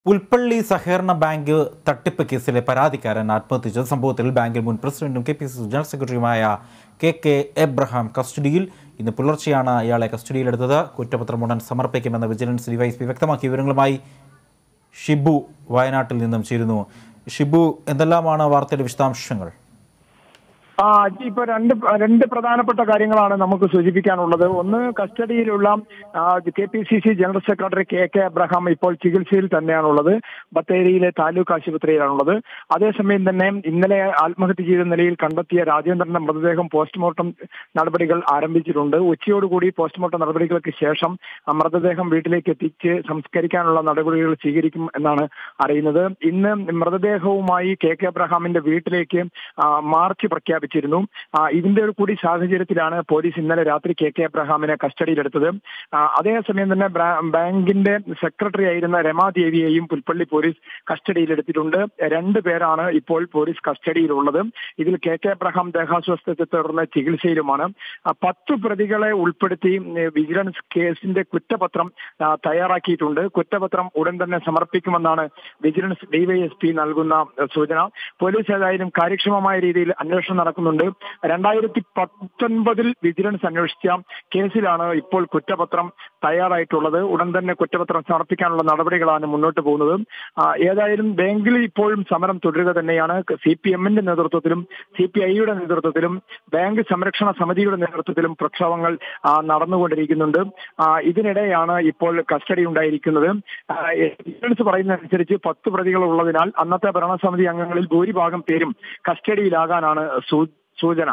പുൽപ്പള്ളി സഹകരണ ബാങ്ക് തട്ടിപ്പ് കേസിലെ പരാതിക്കാരൻ ആത്മഹത്യ ചെയ്ത സംഭവത്തിൽ ബാങ്കിൽ മുൻ പ്രസിഡന്റും K P C C general സെക്രട്ടറിയുമായ കെ കെ എബ്രഹാം കസ്റ്റഡിയിൽ ഇന്ന് പുലർച്ചെയാണ് ഇയാളെ കസ്റ്റഡിയിലെടുത്തത് കുറ്റപത്രം ഉടൻ സമർപ്പിക്കുമെന്ന് വിജിലൻസ് ഡിവൈഎസ്പി വ്യക്തമാക്കിയ വിവരങ്ങളുമായി ഷിബു വയനാട്ടിൽ നിന്നും ചേരുന്നു ഷിബു എന്തെല്ലാമാണ് വാർത്തയുടെ വിശദാംശങ്ങൾ ആ ഇപ്പൊ രണ്ട് രണ്ട് പ്രധാനപ്പെട്ട കാര്യങ്ങളാണ് നമുക്ക് സൂചിപ്പിക്കാനുള്ളത് ഒന്ന് കസ്റ്റഡിയിലുള്ള K P C C general secretary K K Abraham ഇപ്പോൾ ചികിത്സയിൽ തന്നെയാണുള്ളത് ബത്തേരിയിലെ താലൂക്ക് ആശുപത്രിയിലാണുള്ളത് അതേസമയം തന്നെ ഇന്നലെ ആത്മഹത്യ ചെയ്ത നിലയിൽ കണ്ടെത്തിയ രാജേന്ദ്രന്റെ മൃതദേഹം പോസ്റ്റ്മോർട്ടം നടപടികൾ ആരംഭിച്ചിട്ടുണ്ട് ഉച്ചയോടുകൂടി പോസ്റ്റ്മോർട്ടം നടപടികൾക്ക് ശേഷം ആ മൃതദേഹം വീട്ടിലേക്ക് എത്തിച്ച് സംസ്കരിക്കാനുള്ള നടപടികൾ സ്വീകരിക്കും എന്നാണ് അറിയുന്നത് ഇന്ന് മൃതദേഹവുമായി കെ കെ അബ്രഹാമിന്റെ വീട്ടിലേക്ക് ആ, മാർച്ച് പ്രഖ്യാപിച്ചിരുന്നു ആ, ഇതിന്റെ ഒരു കൂടി സാഹചര്യത്തിലാണ് പോലീസ് ഇന്നലെ രാത്രി കെ കെ അബ്രഹാമിനെ കസ്റ്റഡിയിലെടുത്തത് ആ, അതേസമയം തന്നെ ബ്രാ- ബാങ്കിന്റെ സെക്രട്ടറി ആയിരുന്ന രമാദേവിയെയും പുൽപ്പള്ളി പോലീസ് കസ്റ്റഡിയിലെടുത്തിട്ടുണ്ട് രണ്ട് പേരാണ് ഇപ്പോൾ പോലീസ് കസ്റ്റഡിയിലുള്ളത് ഇതിൽ കെ കെ അബ്രഹാം ദേഹാസ്വസ്ഥത്തെ തുടർന്ന് ചികിത്സയിലുമാണ് ആ, പത്ത് പ്രതികളെ ഉൾപ്പെടുത്തി ഏ, വിജിലൻസ് കേസിന്റെ കുറ്റപത്രം ആ, തയ്യാറാക്കിയിട്ടുണ്ട് കുറ്റപത്രം ഉടൻ തന്നെ സമർപ്പിക്കുമെന്നാണ് വിജിലൻസ് ഡിവൈഎസ്പി നൽകുന്ന ഏ, സൂചന പോലീസ് ഏതായാലും കാര്യക്ഷമമായ രീതിയിൽ അന്വേഷണം നടക്കുന്നുണ്ട് രണ്ടായിരത്തി പത്തൊൻപതിൽ വിജിലൻസ് അന്വേഷിച്ച കേസിലാണ് ഇപ്പോൾ കുറ്റപത്രം തയ്യാറായിട്ടുള്ളത് ഉടൻ തന്നെ കുറ്റപത്രം സമർപ്പിക്കാനുള്ള നടപടികളാണ് മുന്നോട്ട് പോകുന്നത് ആ, ഏതായാലും ബാങ്കിൽ ഇപ്പോഴും സമരം തുടരുക തന്നെയാണ് സി പി എമ്മിന്റെ നേതൃത്വത്തിലും സി പി ഐയുടെ നേതൃത്വത്തിലും ബാങ്ക് സംരക്ഷണ സമിതിയുടെ നേതൃത്വത്തിലും പ്രക്ഷോഭങ്ങൾ ആ, നടന്നുകൊണ്ടിരിക്കുന്നുണ്ട് ആ, ഇതിനിടെയാണ് ഇപ്പോൾ കസ്റ്റഡി ഉണ്ടായിരിക്കുന്നത് ആ, വിജിലൻസ് പറയുന്നതനുസരിച്ച് പത്ത് പ്രതികൾ ഉള്ളതിനാൽ അന്നത്തെ ഭരണസമിതി അംഗങ്ങളിൽ ഭൂരിഭാഗം പേരും കസ്റ്റഡിയിലാകാനാണ് സൂ- സൂചന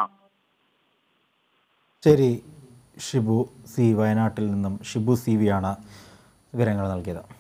ശരി ഷിബു സി വയനാട്ടിൽ നിന്നും ഷിബു സി വിയാണ് വിവരങ്ങൾ നൽകിയത്